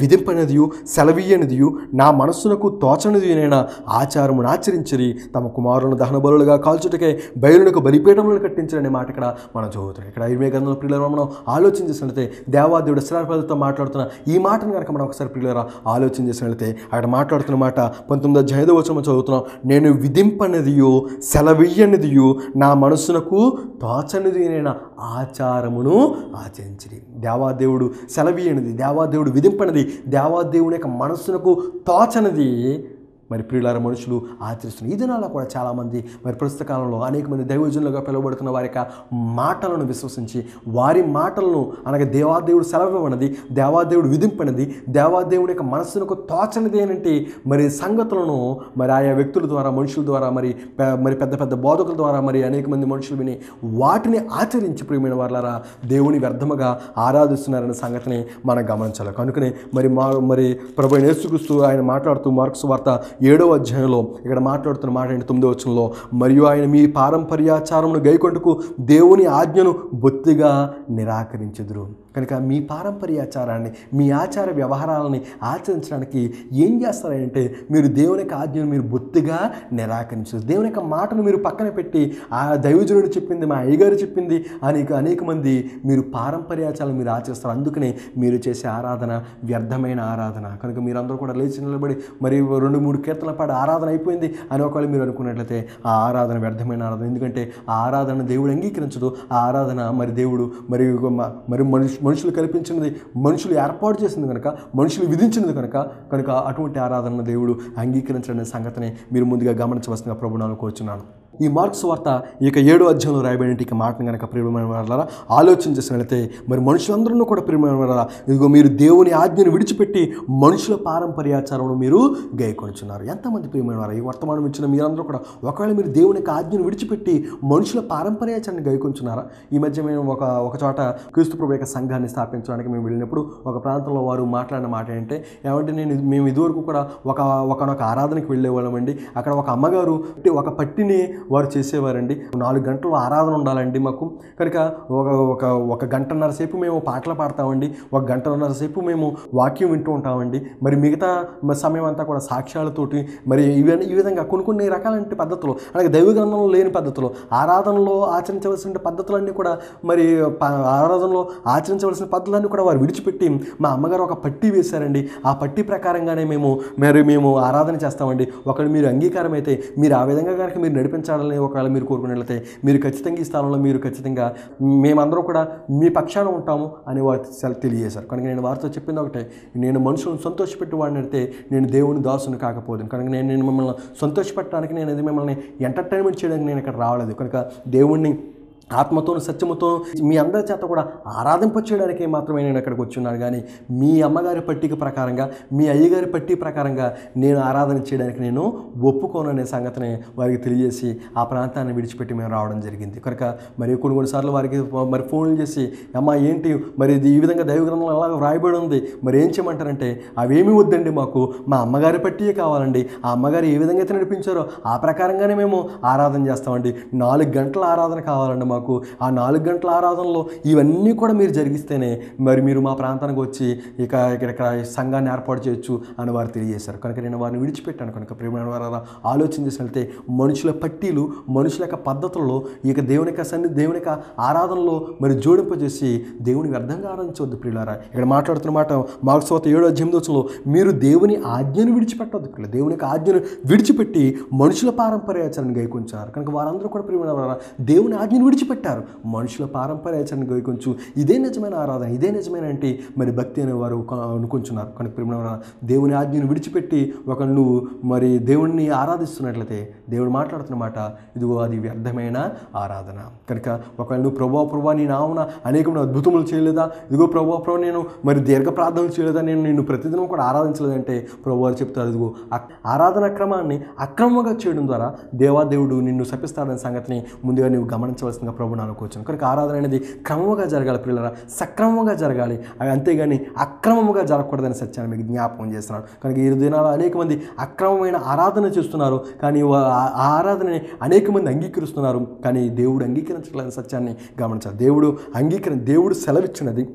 విధింపనిదియు సెలవీయనిదియు నా మనస్సునకు తోచనిదినైన ఆచారమును ఆచరించిరి తమ కుమారులను దహన బలులుగా కాల్చుటకే బయలునకు బలిపీఠములను కట్టించారనే మాట ఇక్కడ మనం చదువుతున్నాం ఇక్కడ ఇరవై గంటల ప్రియుల మనం ఆలోచన చేసినట్లయితే దేవాదేవుడు ఇస్రాయలతో మాట్లాడుతున్న ఈ మాటను కనుక మనం ఒకసారి ప్రియులరా ఆలోచన చేసినట్లయితే అక్కడ మాట్లాడుతున్న మాట పంతొమ్మిది అధ్యాయుధ వచనం చదువుతున్నాం నేను విధింపనిదియు సెలవీయనిదియు నా మనస్సునకు తోచనిది అయిన ఆచారమును ఆచరించిరి దేవాదేవుడు సెలవీయనిది దేవాదేవుడు విధింపనిది దేవాదేవుని యొక్క మనస్సునకు తోచనిది మరి ప్రియులార మనుషులు ఆచరిస్తున్నారు ఈ దినాల్లో కూడా చాలామంది మరి ప్రస్తుత కాలంలో అనేక మంది దైవజనులుగా పిలువబడుతున్న వారి యొక్క మాటలను విశ్వసించి వారి మాటలను అనగా దేవాదేవుడు సెలవివ్వనది దేవాదేవుడు విధింపనది దేవాదేవుని యొక్క మనస్సునకు తోచనిది ఏంటంటే మరి సంగతులను మరి ఆయా వ్యక్తుల ద్వారా మనుషుల ద్వారా మరి పె- మరి పెద్ద పెద్ద బోధకుల ద్వారా మరి అనేక మంది మనుషులు విని వాటిని ఆచరించి ప్రియమైన వాళ్ళారా దేవుని వ్యర్థముగా ఆరాధిస్తున్నారనే సంగతిని మనం గమనించాలి కనుకనే మరి మా మరి ప్రభు యేసుక్రీస్తు ఆయన మాట్లాడుతూ మార్క్స్ వార్త ఏడవ అధ్యాయంలో ఇక్కడ మాట్లాడుతున్న మాట ఏంటి తొమ్మిదో వచనంలో మరియు ఆయన మీ పారంపర్యాచారమును గైకొంటకు దేవుని ఆజ్ఞను బొత్తిగా నిరాకరించెదురు కనుక మీ పారంపర్యాచారాన్ని మీ ఆచార వ్యవహారాలని ఆచరించడానికి ఏం చేస్తారంటే మీరు దేవుని యొక్క ఆజ్ఞను మీరు బొత్తిగా నిరాకరించరు దేవుని యొక్క మాటను మీరు పక్కన పెట్టి ఆ దైవజనుడు చెప్పింది మా అయ్యగారు చెప్పింది అనేక అనేక మంది మీరు పారంపర్యాచారాలు మీరు ఆచరిస్తారు అందుకనే మీరు చేసే ఆరాధన వ్యర్థమైన ఆరాధన కనుక మీరందరూ కూడా లేచి నిలబడి మరి రెండు మూడు కీర్తనల పాటు ఆరాధన అయిపోయింది అని ఒకవేళ మీరు అనుకున్నట్లయితే ఆ ఆరాధన వ్యర్థమైన ఆరాధన ఎందుకంటే ఆ ఆరాధన దేవుడు అంగీకరించదు ఆ ఆరాధన మరి దేవుడు మరి మ- మరి మనుషు మనుషులు కల్పించినది మనుషులు ఏర్పాటు చేసింది కనుక మనుషులు విధించినది కనుక కనుక అటువంటి ఆరాధన దేవుడు అంగీకరించడనే సంగతిని మీరు ముందుగా గమనించవలసిందిగా ప్రభునాలు కోరుచున్నాను ఈ మార్క్స్ వార్త ఈ యొక్క ఏడో అధ్యాయంలో రాయబడిన ఈ మాటను కనుక ప్రియమైన వాళ్ళ ఆలోచన చేసినట్లయితే మరి మనుషులందరూ కూడా ప్రియమైన వాళ్ళ ఇదిగో మీరు దేవుని ఆజ్ఞను విడిచిపెట్టి మనుషుల పారంపర్యాచారంలో మీరు గైకొనుచున్నారు ఎంతమంది ప్రియమైన వారు ఈ వర్తమానం ఇచ్చిన మీరందరూ కూడా ఒకవేళ మీరు దేవుని యొక్క ఆజ్ఞను విడిచిపెట్టి మనుషుల పారంపర్యాచారాన్ని గైకొంచున్నారా ఈ మధ్య మేము ఒక ఒక చోట క్రీస్తు ప్రభు యొక్క సంఘాన్ని స్థాపించడానికి మేము వెళ్ళినప్పుడు ఒక ప్రాంతంలో వారు మాట్లాడిన మాట ఏంటంటే ఏమంటే నేను ఇది- మేము ఇదివరకు కూడా ఒక ఒకనొక ఆరాధనకి వెళ్ళేవాళ్ళమండి అక్కడ ఒక అమ్మగారు అంటే ఒక పట్టిని వారు చేసేవారండి నాలుగు గంటలు ఆరాధన ఉండాలండి మాకు కనుక ఒక ఒక ఒక గంటన్నర సేపు మేము పాటలు పాడతామండి ఒక గంటన్నర సేపు మేము వాక్యం వింటూ ఉంటామండి మరి మిగతా మ- సమయం అంతా కూడా సాక్ష్యాలతోటి మరి ఇవన్నీ ఈ విధంగా కొన్ని కొన్ని రకాలంటి పద్ధతులు అలాగే దైవ గ్రంథంలో లేని పద్ధతులు ఆరాధనలో ఆచరించవలసిన పద్ధతులన్నీ కూడా మరి ప- ఆరాధనలో ఆచరించవలసిన పద్ధతులన్నీ కూడా వారు విడిచిపెట్టి మా అమ్మగారు ఒక పట్టీ వేశారండి ఆ పట్టీ ప్రకారంగానే మేము మరి మేము ఆరాధన చేస్తామండి ఒకవేళ మీరు అంగీకారం అయితే మీరు ఆ విధంగా కనుక మీరు నడిపించాలని ఒకవేళ మీరు కోరుకున్నట్లయితే మీరు ఖచ్చితంగా ఈ స్థానంలో మీరు ఖచ్చితంగా మేమందరం కూడా మీ పక్షాన ఉంటాము అని వారు సెల- తెలియజేశారు కనుక నేను వారితో చెప్పింది ఒకటే నేను మనుషులను సంతోషపెట్టి వాడిని అయితే నేను దేవుని దాసుని కాకపోదు కనుక నేను నేను మిమ్మల్ని సంతోషపెట్టడానికి నేను ఇది మిమ్మల్ని ఎంటర్టైన్మెంట్ చేయడానికి నేను ఇక్కడ రావలేదు కనుక దేవుణ్ణి ఆత్మతోను సత్యముతోను మీ అందరి చేత కూడా ఆరాధింప చేయడానికి మాత్రమే నేను ఇక్కడికి వచ్చున్నాను కానీ మీ అమ్మగారి పట్టిక ప్రకారంగా మీ అయ్యగారి పట్టి ప్రకారంగా నేను ఆరాధన చేయడానికి నేను ఒప్పుకోను అనే సంగతిని వారికి తెలియజేసి ఆ ప్రాంతాన్ని విడిచిపెట్టి మేము రావడం జరిగింది కనుక మరి కొన్ని కొన్నిసార్లు వారికి మరి ఫోన్లు చేసి అమ్మ ఏంటి మరి ఇది ఈ విధంగా దైవ గ్రంథంలో ఎలా వ్రాయబడి ఉంది మరి ఏం చేయమంటారంటే అవేమీ వద్దండి మాకు మా అమ్మగారి పట్టియే కావాలండి ఆ అమ్మగారు ఏ విధంగా అయితే నడిపించారో ఆ ప్రకారంగానే మేము ఆరాధన చేస్తామండి నాలుగు గంటల ఆరాధన కావాలండి మాకు ఆ నాలుగు గంటల ఆరాధనలో ఇవన్నీ కూడా మీరు జరిగిస్తేనే మరి మీరు మా ప్రాంతానికి వచ్చి ఇక ఇక్కడ ఇక్కడ సంఘాన్ని ఏర్పాటు చేయొచ్చు అని వారు తెలియజేశారు కనుక నేను వారిని విడిచిపెట్టాను కనుక ప్రేమ వారు ఆలోచన చేసినట్లయితే మనుషుల పట్టీలు మనుషుల యొక్క పద్ధతుల్లో ఇక దేవుని యొక్క సన్ని దేవుని యొక్క ఆరాధనలో మరి జోడింపజేసి దేవుని వ్యర్థంగా ఆరాధించవద్దు ప్రియులారా ఇక్కడ మాట్లాడుతున్న మాట మార్క్సోత ఏడో అధ్యయందోచంలో మీరు దేవుని ఆజ్ఞను విడిచిపెట్టవద్దు ప్రియుల దేవుని యొక్క ఆజ్ఞను విడిచిపెట్టి మనుషుల పారంపర్యాచరణ గైకొంచారు కనుక వారందరూ కూడా ప్రియమైన వారా దేవుని ఆజ్ఞను విడిచిపెట్టారు మనుషుల పారంపర్యాచరణ గైకొంచు ఇదే నిజమైన ఆరాధన ఇదే నిజమైన అంటే మరి భక్తి అనే వారు ఒక- అనుకుంటున్నారు కనుక ప్రియమైన వారా దేవుని ఆజ్ఞను విడిచిపెట్టి ఒక నువ్వు మరి దేవుణ్ణి ఆరాధిస్తున్నట్లయితే దేవుడు మాట్లాడుతున్న మాట ఇదిగో అది వ్యర్థమైన ఆరాధన కనుక ఒకవేళ నువ్వు ప్రభా ప్రభా నీ నామున అనేకమైన అద్భుతములు చేయలేదా ఇదిగో ప్రభా ప్రభా నేను మరి దీర్ఘ ప్రార్థనలు చేయలేదా నేను నిన్ను ప్రతిదినం కూడా ఆరాధించలేదంటే ప్రభు వారు చెప్తారు ఇదిగో అక్- ఆరాధన క్రమాన్ని అక్రమంగా చేయడం ద్వారా దేవాదేవుడు నిన్ను శపిస్తాడనే సంగతిని ముందుగా నువ్వు గమనించవలసిందిగా ప్రభు నేను అనుకోవచ్చు కనుక ఆరాధన అనేది క్రమంగా జరగాలి పిల్లల సక్రమంగా జరగాలి అది అంతేగాని అక్రమముగా జరగకూడదని సత్యాన్ని మీకు జ్ఞాపకం చేస్తున్నాను కనుక ఈ దినాల్లో అనేక మంది అక్రమమైన ఆరాధన చేస్తున్నారు కానీ వా- ఆ- ఆ ఆరాధనని అనేక మంది అంగీకరిస్తున్నారు కానీ దేవుడు అంగీకరించలేని సత్యాన్ని గమనించాలి దేవుడు అంగీకరి దేవుడు సెలవిచ్చినది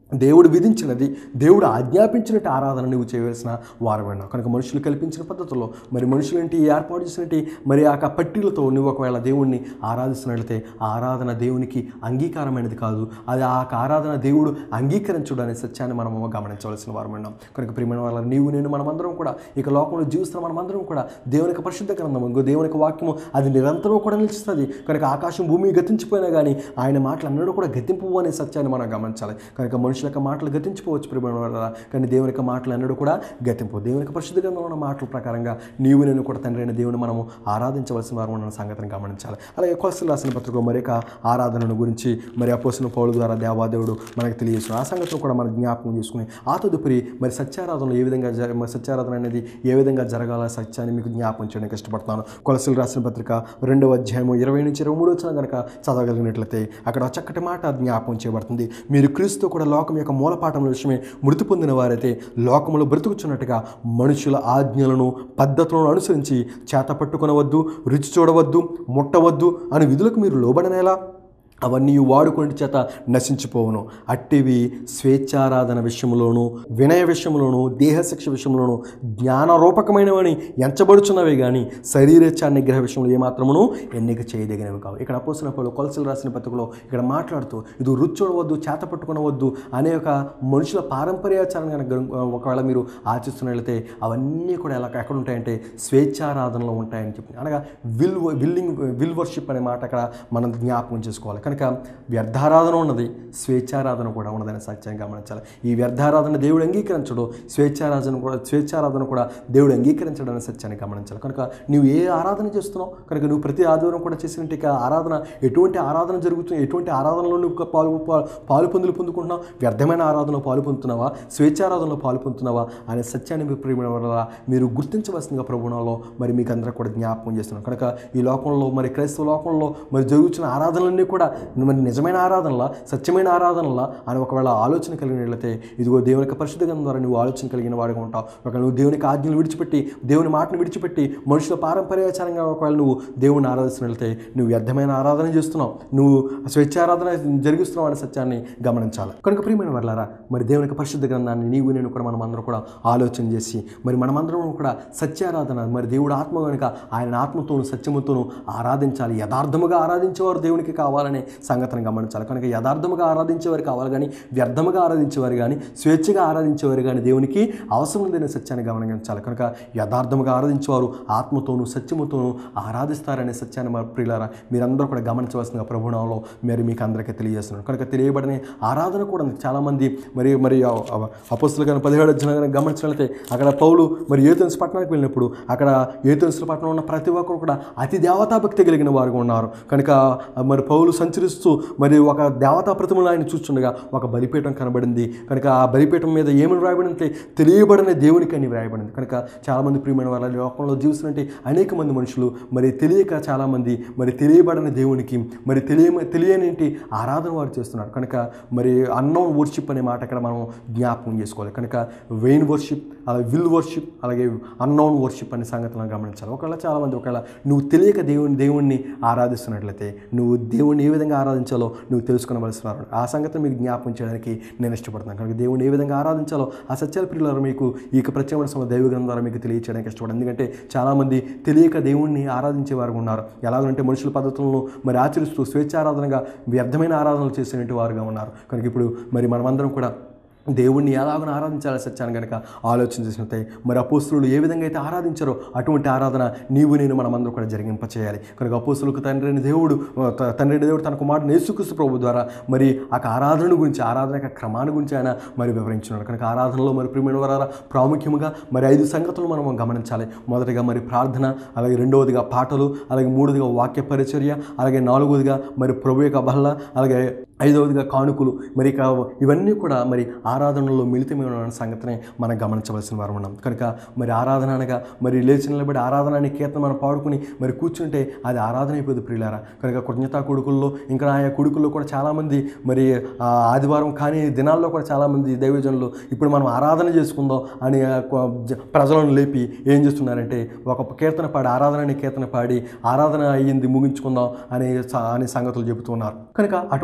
దేవుడు విధించినది దేవుడు ఆజ్ఞాపించినట్టు ఆరాధన నువ్వు చేయవలసిన వారమైనావు కనుక మనుషులు కల్పించిన పద్ధతుల్లో మరి మనుషులేంటి ఏర్పాటు చేసినట్టు మరి ఆ యొక్క పట్టీలతో నువ్వు ఒకవేళ దేవుణ్ణి ఆరాధిస్తున్నట్లయితే ఆ ఆరాధన దేవునికి అంగీకారమైనది కాదు అది ఆ యొక్క ఆరాధన దేవుడు అంగీకరించడం అనే సత్యాన్ని మనము గమనించవలసిన వారమైనాం కనుక ప్రియమైన వాళ్ళ నీవు నేను మనమందరం కూడా ఇక లోకంలో జీవిస్తున్న మనమందరం కూడా దేవునికి పరిశుద్ధ గ్రంథం ఇంకో దేవునికి వాక్యము అది నిరంతరం కూడా నిలుస్తుంది కనుక ఆకాశం భూమి గతించిపోయినా కానీ ఆయన మాటలు అన్నడూ కూడా గతింపు అనే సత్యాన్ని మనం గమనించాలి కనుక మనుషుల యొక్క మాటలు గతించిపోవచ్చు ప్రియమైన వాళ్ళ కానీ దేవుని యొక్క మాటలు అన్నడూ కూడా గతింపు దేవుని యొక్క పరిశుద్ధ గ్రంథంలో ఉన్న మాటల ప్రకారంగా నీవు నేను కూడా తండ్రి అయిన దేవుని మనము ఆరాధించవలసిన వారు ఉన్న సంగతిని గమనించాలి అలాగే కొలసలు రాసిన పత్రిక మరి యొక్క ఆరాధనను గురించి మరి అపోసిన పౌలు ద్వారా దేవాదేవుడు మనకు తెలియజేసిన ఆ సంగతిని కూడా మనం జ్ఞాపకం చేసుకుని ఆ తదుపరి మరి సత్యారాధనలో ఏ విధంగా జ- మరి సత్యారాధన అనేది ఏ విధంగా జరగాల సత్యాన్ని మీకు జ్ఞాపకం చేయడానికి ఇష్టపడుతున్నాను కొలసలు రాసిన పత్రిక రెండవ అధ్యాయము ఇరవై నుంచి ఇరవై మూడు వచ్చిన కనుక చదవగలిగినట్లయితే అక్కడ ఒక చక్కటి మాట జ్ఞాపకం చేయబడుతుంది మీరు క్రీస్తు కూడా లోకం యొక్క మూలపాఠముల విషయమే మృతి పొందిన వారైతే లోకములో బ్రతుకుచున్నట్టుగా మనుషుల ఆజ్ఞలను పద్ధతులను అనుసరించి చేత పట్టుకొనవద్దు రుచి చూడవద్దు ముట్టవద్దు అని విధులకు మీరు లోబడనేలా అవన్నీ వాడుకొని చేత నశించిపోవును అట్టివి స్వేచ్ఛారాధన విషయంలోను వినయ విషయంలోను దేహశిక్ష విషయంలోను జ్ఞానరూపకమైనవని ఎంచబడుచున్నవే కానీ శరీరేచ్ఛా నిగ్రహ విషయంలో ఏమాత్రమును ఎన్నిక చేయదగినవి కావు ఇక్కడ అపోసిన పౌలు కొలసలు రాసిన పత్రికలో ఇక్కడ మాట్లాడుతూ ఇది రుచి చూడవద్దు చేత పట్టుకునవద్దు అనే ఒక మనుషుల పారంపర్యాచారం కనుక గను- ఒకవేళ మీరు ఆచిస్తున్నట్లయితే అవన్నీ కూడా ఎలా ఎక్కడ ఉంటాయంటే స్వేచ్ఛారాధనలో ఉంటాయని చెప్పి అనగా విల్ విల్లింగ్ విల్ వర్షిప్ అనే మాట అక్కడ మనం జ్ఞాపకం చేసుకోవాలి కనుక వ్యర్థారాధన ఉన్నది స్వేచ్ఛారాధన కూడా ఉన్నదనే సత్యాన్ని గమనించాలి ఈ వ్యర్థారాధన దేవుడు అంగీకరించడు స్వేచ్ఛారాధన కూడా స్వేచ్ఛారాధన కూడా దేవుడు అంగీకరించడం అనే సత్యాన్ని గమనించాలి కనుక నువ్వు ఏ ఆరాధన చేస్తున్నావు కనుక నువ్వు ప్రతి ఆదివారం కూడా చేసినట్టు ఇక ఆరాధన ఎటువంటి ఆరాధన జరుగుతుంది ఎటువంటి ఆరాధనలో నువ్వు పాలు పా- పాలు పొందులు పొందుకుంటున్నావు వ్యర్థమైన ఆరాధనలో పాలు పొందుతున్నావా స్వేచ్ఛారాధనలో పాలు పొందుతున్నావా అనే సత్యాన్ని మీ ప్రియమైన వల్ల మీరు గుర్తించవలసిందిగా ప్రభుణంలో మరి మీకు అందరూ కూడా జ్ఞాపకం చేస్తున్నాం కనుక ఈ లోకంలో మరి క్రైస్తవ లోకంలో మరి జరుగుతున్న ఆరాధనలన్నీ కూడా మరి నిజమైన ఆరాధనలా సత్యమైన ఆరాధనలా అని ఒకవేళ ఆలోచన కలిగినట్లయితే ఇదిగో దేవుని యొక్క పరిశుద్ధ గ్రంథం ద్వారా నువ్వు ఆలోచన కలిగిన వాడిగా ఉంటావు ఒకవేళ నువ్వు దేవునికి ఆజ్ఞలు విడిచిపెట్టి దేవుని మాటను విడిచిపెట్టి మనుషుల పారంపర్యాచారంగా ఒకవేళ నువ్వు దేవుని ఆరాధిస్తున్నట్లయితే నువ్వు వ్యర్థమైన ఆరాధన చేస్తున్నావు నువ్వు స్వేచ్ఛారాధన జరిగిస్తున్నావు అనే సత్యాన్ని గమనించాలి కనుక ప్రియమైన వర్లారా మరి దేవుని యొక్క పరిశుద్ధ గ్రంథాన్ని నీవు నేను కూడా మనం అందరం కూడా ఆలోచన చేసి మరి మనమందరం కూడా సత్యారాధన మరి దేవుడు ఆత్మ కనుక ఆయన ఆత్మతోను సత్యముతోను ఆరాధించాలి యథార్థముగా ఆరాధించేవారు దేవునికి కావాలనే సంగతిని గమనించాలి కనుక యథార్థముగా ఆరాధించేవారు కావాలి కానీ వ్యర్థముగా ఆరాధించేవారు కానీ స్వేచ్ఛగా ఆరాధించేవారు కానీ దేవునికి అవసరం లేని సత్యాన్ని గమనించాలి కనుక యథార్థముగా ఆరాధించేవారు ఆత్మతోను సత్యముతోను ఆరాధిస్తారనే సత్యాన్ని మరి ప్రియులారా మీరందరూ కూడా గమనించవలసిన ప్రభుణంలో మరి మీకు అందరికీ తెలియజేస్తున్నాను కనుక తెలియబడిన ఆరాధన కూడా ఉంది. చాలామంది మరి మరి అపోస్తులు కానీ పదిహేడు వచ్చిన కానీ గమనించినట్లయితే అక్కడ పౌలు మరి ఏతెన్స్ పట్టణానికి వెళ్ళినప్పుడు అక్కడ ఏతెన్సుల పట్టణంలో ఉన్న ప్రతి ఒక్కరు కూడా అతి దేవతా భక్తి కలిగిన వారుగా ఉన్నారు కనుక మరి పౌలు సంచరిస్తూ మరి ఒక దేవతా ప్రతిమలు ఆయన చూస్తుండగా ఒక బలిపీఠం కనబడింది కనుక ఆ బలిపీఠం మీద ఏమని వ్రాయబడిందంటే తెలియబడిన దేవునికి అని వ్రాయబడింది కనుక చాలామంది ప్రియమైన వాళ్ళ లోకంలో జీవిస్తున్నట్టు అనేక మంది మనుషులు మరి తెలియక చాలామంది మరి తెలియబడిన దేవునికి మరి తెలియ తెలియనింటి ఆరాధన వారు చేస్తున్నారు కనుక మరి అన్నోన్ వర్షిప్ అనే మాట ఇక్కడ మనం జ్ఞాపకం చేసుకోవాలి కనుక వెయిన్ వర్షిప్ అలాగే విల్ వర్షిప్ అలాగే అన్నోన్ వర్షిప్ అనే సంగతులను గమనించాలి ఒకవేళ చాలామంది ఒకవేళ నువ్వు తెలియక దేవుని దేవుణ్ణి ఆరాధిస్తున్నట్లయితే నువ్వు దేవుణ్ణి ఏ విధంగా ఆరాధించాలో నువ్వు తెలుసుకోవలసిన వారు ఆ సంగతిని మీకు జ్ఞాపకం చేయడానికి నేను ఇష్టపడుతున్నాను కనుక దేవుణ్ణి ఏ విధంగా ఆరాధించాలో ఆ సత్యాల ప్రియులారు మీకు ఈ యొక్క ప్రత్యేకమైన సమయ దైవ గ్రంథం ద్వారా మీకు తెలియచేయడానికి ఇష్టపడను ఎందుకంటే చాలామంది తెలియక దేవుణ్ణి ఆరాధించే వారు ఉన్నారు ఎలాగంటే మనుషుల పద్ధతులను మరి ఆచరిస్తూ స్వేచ్ఛారాధనగా వ్యర్థమైన ఆరాధనలు చేసినట్టు వారుగా ఉన్నారు కనుక ఇప్పుడు మరి మనమందరం కూడా దేవుణ్ణి ఎలాగో ఆరాధించాలి సత్యాన్ని కనుక ఆలోచన చేసినట్టే మరి అపోస్తులు ఏ విధంగా అయితే ఆరాధించారో అటువంటి ఆరాధన నీవు నేను మనమందరం కూడా జరిగింప చేయాలి కనుక అపోస్తులకు తండ్రి అయిన దేవుడు త- తండ్రి అయిన దేవుడు తన కుమారుడు యేసుక్రీస్తు ప్రభు ద్వారా మరి ఆ ఆరాధన గురించి ఆరాధన యొక్క క్రమాన్ని గురించి ఆయన మరి వివరించున్నాడు కనుక ఆరాధనలో మరి ప్రియమైన వారా ప్రాముఖ్యంగా మరి ఐదు సంగతులు మనం గమనించాలి మొదటిగా మరి ప్రార్థన అలాగే రెండవదిగా పాటలు అలాగే మూడవదిగా వాక్య పరిచర్య అలాగే నాలుగవదిగా మరి ప్రభు యొక్క బహళ అలాగే ఐదవదిగా కానుకలు మరి ఇక ఇవన్నీ కూడా మరి ఆరాధనలో మిళితమైన సంగతిని మనం గమనించవలసిన వారు ఉన్నాం కనుక మరి ఆరాధన అనగా మరి లేచి నిలబడి ఆరాధన అనే కీర్తన మనం పాడుకుని మరి కూర్చుంటే అది ఆరాధన అయిపోతుంది ప్రియులారా కనుక కృతజ్ఞతా కొడుకుల్లో ఇంకా ఆయా కొడుకుల్లో కూడా చాలామంది మరి ఆ ఆదివారం కానీ దినాల్లో కూడా చాలామంది దైవజనులు ఇప్పుడు మనం ఆరాధన చేసుకుందాం అని ఆ కొ- జ- ప్రజలను లేపి ఏం చేస్తున్నారంటే ఒక కీర్తన పాడి ఆరాధన అనే కీర్తన పాడి ఆరాధన అయ్యింది ముగించుకుందాం అనే స- అనే సంగతులు చెబుతున్నారు కనుక అటువంటి ఆరాధన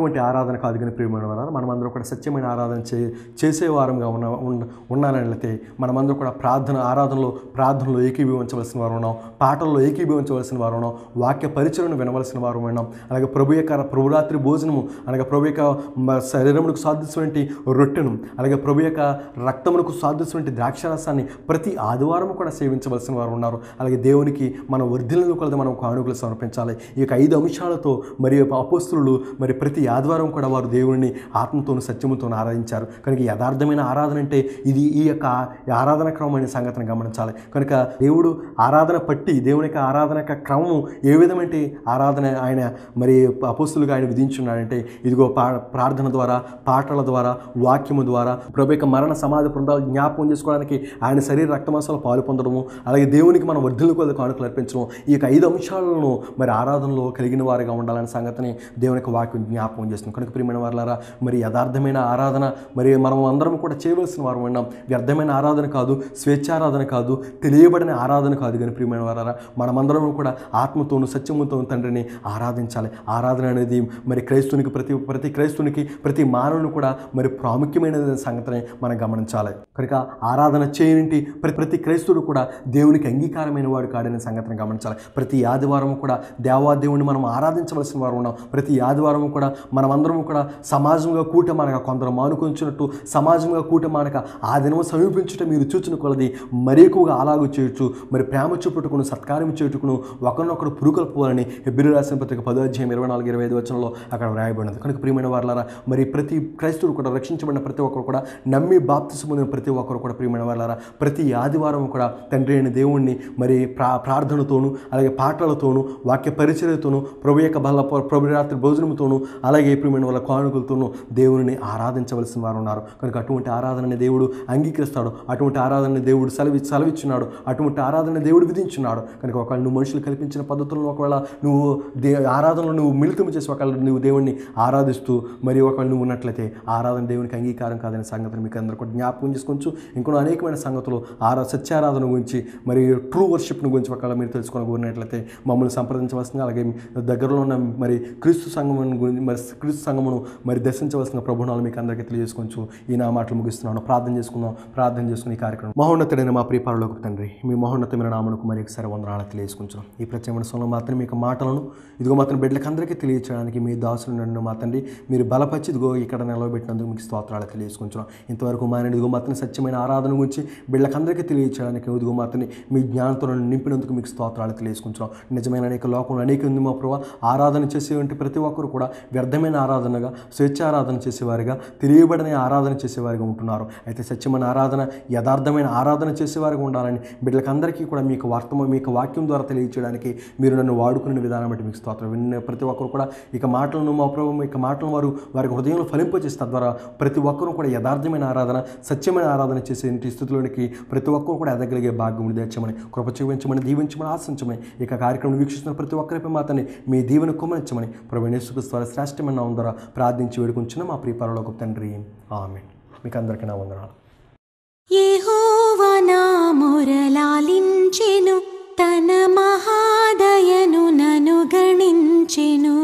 ఆరాధన కాదు కానీ ప్రియమైన వారు మనమందరం కూడా సత్యమైన ఆరాధన చే చేసే వారంగా ఉన్న ఉన్న- ఉన్నానట్లయితే మనమందరం కూడా ప్రార్థన ఆరాధనలో ప్రార్థనలో ఏకీభవించవలసిన వారు ఉన్నాం పాటల్లో ఏకీభవించవలసిన వారు ఉన్నాం వాక్య పరిచయను వినవలసిన వారు ఉన్నాం అలాగే ప్రభు యొక్క ప్రభురాత్రి భోజనము అలాగే ప్రభు యొక్క మ- శరీరమునకు సాధించినటువంటి రొట్టెను అలాగే ప్రభు యొక్క రక్తమునకు సాధించినటువంటి ద్రాక్షారసాన్ని ప్రతి ఆదివారం కూడా సేవించవలసిన వారు ఉన్నారు అలాగే దేవునికి మన వర్ధిలను కొలది మనం కానుకలు సమర్పించాలి ఈ యొక్క ఐదు అంశాలతో మరి అపోస్తులు మరి ప్రతి ఆదివారం కూడా వారు దేవుని ఆత్మతోను సత్యముతోను ఆరాధించారు కనుక ఈ యథార్థమైన ఆరాధన అంటే ఇది ఈ యొక్క ఆరాధన క్రమం అనే సంగతిని గమనించాలి కనుక దేవుడు ఆరాధన పట్టి దేవుని యొక్క ఆరాధన యొక్క క్రమం ఏ విధమంటే ఆరాధన ఆయన మరి అపోస్తులుగా ఆయన విధించున్నాడంటే ఇదిగో పా ప్రార్థన ద్వారా పాటల ద్వారా వాక్యము ద్వారా ప్రభు యొక్క మరణ సమాధి బృందాలు జ్ఞాపకం చేసుకోవడానికి ఆయన శరీర రక్తమాసాలు పాలు పొందడము అలాగే దేవునికి మనం వర్ధులకు కొద్ది కానుకలు అర్పించడం ఈ యొక్క ఐదు అంశాలను మరి ఆరాధనలో కలిగిన వారిగా ఉండాలనే సంగతిని దేవుని యొక్క వాక్యం జ్ఞాపకం చేస్తుంది కనుక ప్రియమైన వారులారా మరి యథార్థమైన ఆరాధన మరి మనం అందరం కూడా చేయవలసిన వారు ఉన్నాం వ్యర్థమైన ఆరాధన కాదు స్వేచ్ఛారాధన కాదు తెలియబడిన ఆరాధన కాదు కానీ ప్రియమైన వారారా మనమందరం కూడా ఆత్మతోను సత్యముతోను తండ్రిని ఆరాధించాలి ఆరాధన అనేది మరి క్రైస్తునికి ప్రతి ప్రతి క్రైస్తునికి ప్రతి మానవుని కూడా మరి ప్రాముఖ్యమైన సంగతిని మనం గమనించాలి కనుక ఆరాధన చేయనింటి ప్రతి ప్రతి క్రైస్తుడు కూడా దేవునికి అంగీకారమైన వాడు కాడనే సంగతిని గమనించాలి ప్రతి ఆదివారం కూడా దేవాదేవుని మనం ఆరాధించవలసిన వారు ఉన్నాం ప్రతి ఆదివారం కూడా మనమందరం కూడా సమాజంగా కూటమానక కొందరు మానుకొంచినట్టు సమాజంగా కూటమానక ఆ దినం సమీపించుట మీరు చూచిన కొలది మరి ఎక్కువగా అలాగూ చేయొచ్చు మరి ప్రేమ చూపుటకును సత్కారం చేయుటకును ఒకరినొకరు పురుకల్పోవాలని ఎబ్బిరి రాసిన పత్రిక పదో అధ్యాయం ఇరవై నాలుగు ఇరవై ఐదు వచనంలో అక్కడ వ్రాయబడినది కనుక ప్రియమైన వారులారా మరి ప్రతి క్రైస్తవుడు కూడా రక్షించబడిన ప్రతి ఒక్కరు కూడా నమ్మి బాప్తిసం పొందిన ప్రతి ఒక్కరు కూడా ప్రియమైన వారులారా ప్రతి ఆదివారం కూడా తండ్రి అయిన దేవుణ్ణి మరి ప్రా ప్రార్థనతోను అలాగే పాటలతోను వాక్య పరిచర్యతోను ప్రభు యొక్క బల ప్రభు రాత్రి భోజనంతోను అలాగే ప్రియమైన వాళ్ళ కానుకలతోనూ దేవుని ఆరాధించవలసిన వారు ఉన్నారు కనుక అటువంటి ఆరాధనని దేవుడు అంగీకరిస్తాడు అటువంటి ఆరాధనని దేవుడు సెలవి సెలవిచ్చున్నాడు అటువంటి ఆరాధన దేవుడు విధించున్నాడు కనుక ఒకవేళ నువ్వు మనుషులు కల్పించిన పద్ధతులను ఒకవేళ నువ్వు దే ఆరాధనలో నువ్వు మిళితం చేసి ఒకవేళ నువ్వు దేవుణ్ణి ఆరాధిస్తూ మరి ఒకవేళ నువ్వు ఉన్నట్లయితే ఆ ఆరాధన దేవునికి అంగీకారం కాదనే సంగతిని మీకు అందరూ కూడా జ్ఞాపకం చేసుకోవచ్చు ఇంకొన్ని అనేకమైన సంగతులు ఆరా సత్యారాధన గురించి మరి ట్రూ వర్షిప్ను గురించి ఒకవేళ మీరు తెలుసుకొని కోరినట్లయితే మమ్మల్ని సంప్రదించవలసింది అలాగే దగ్గరలో ఉన్న మరి క్రీస్తు సంఘమును గురించి మరి క్రీస్తు సంఘమును మరి దర్శించవలసిన ప్రభుణాలు మీకు అందరికీ తెలియజేసుకోవచ్చు ఈ నా మాటలు ముగిస్తున్నాను ప్రార్థన చేసుకుందాం ప్రార్థన చేసుకుని ఈ కార్యక్రమం మహోన్నతుడైన మా ప్రియపారులకు తండ్రి మీ మహోన్నతమైన నామనుకు మరి ఒకసారి వందనాలు తెలియజేసుకుంటున్నాం ఈ ప్రత్యేకమైన సమయంలో మాత్రం మీకు మాటలను ఇదిగో మాత్రం బిడ్డలకు అందరికీ తెలియచేయడానికి మీ దాసులు నన్ను మా తండ్రి మీరు బలపరిచి ఇదిగో ఇక్కడ నిలవబెట్టినందుకు మీకు స్తోత్రాలు తెలియజేసుకుంటున్నాం ఇంతవరకు మా ఇదిగో మాత్రం సత్యమైన ఆరాధన గురించి బిడ్డలకు అందరికీ తెలియచేయడానికి ఇదిగో మాత్రం మీ జ్ఞానంతో నన్ను నింపినందుకు మీకు స్తోత్రాలు తెలియజేసుకుంటున్నాం నిజమైన అనేక లోకంలో అనేక ఉంది మా ప్రభావ ఆరాధన చేసేవంటి ప్రతి ఒక్కరు కూడా వ్యర్థమైన ఆరాధనగా స్వేచ్ఛారాధన చేసేవారిగా తెలియబడిన ఆరాధన చేసేవారిగా ఉంటున్నారు అయితే సత్యమైన ఆరాధన యథార్థమైన ఆరాధన చేసేవారిగా ఉండాలని బిడ్డలకు అందరికీ కూడా మీకు వార్తమ మీకు వాక్యం ద్వారా తెలియచేయడానికి మీరు నన్ను వాడుకునే విధానం బట్టి మీకు స్తోత్రం విన్న ప్రతి ఒక్కరు కూడా ఇక మాటలను మా ప్రభు ఇక మాటలను వారు వారి హృదయంలో ఫలింపజేసి తద్వారా ప్రతి ఒక్కరూ కూడా యథార్థమైన ఆరాధన సత్యమైన ఆరాధన చేసే ఇంటి స్థితిలోనికి ప్రతి ఒక్కరు కూడా ఎదగలిగే భాగ్యములు తెచ్చమని కృప చూపించమని దీవించమని ఆశించమని ఇక కార్యక్రమం వీక్షిస్తున్న ప్రతి ఒక్కరిపై మాతని మీ దీవెన కుమరించమని ప్రభు నేసుకృష్ణ శ్రేష్టమైన నామం ద్వారా ప్రార్థించి వేడుకుంటున్న మా ప్రియపరలోకి తండ్రి ఆమె మీకు అందరికీ నా వందనాలు యెహోవా నా మొరలాలించెను తన మహాదయను నను గణించెను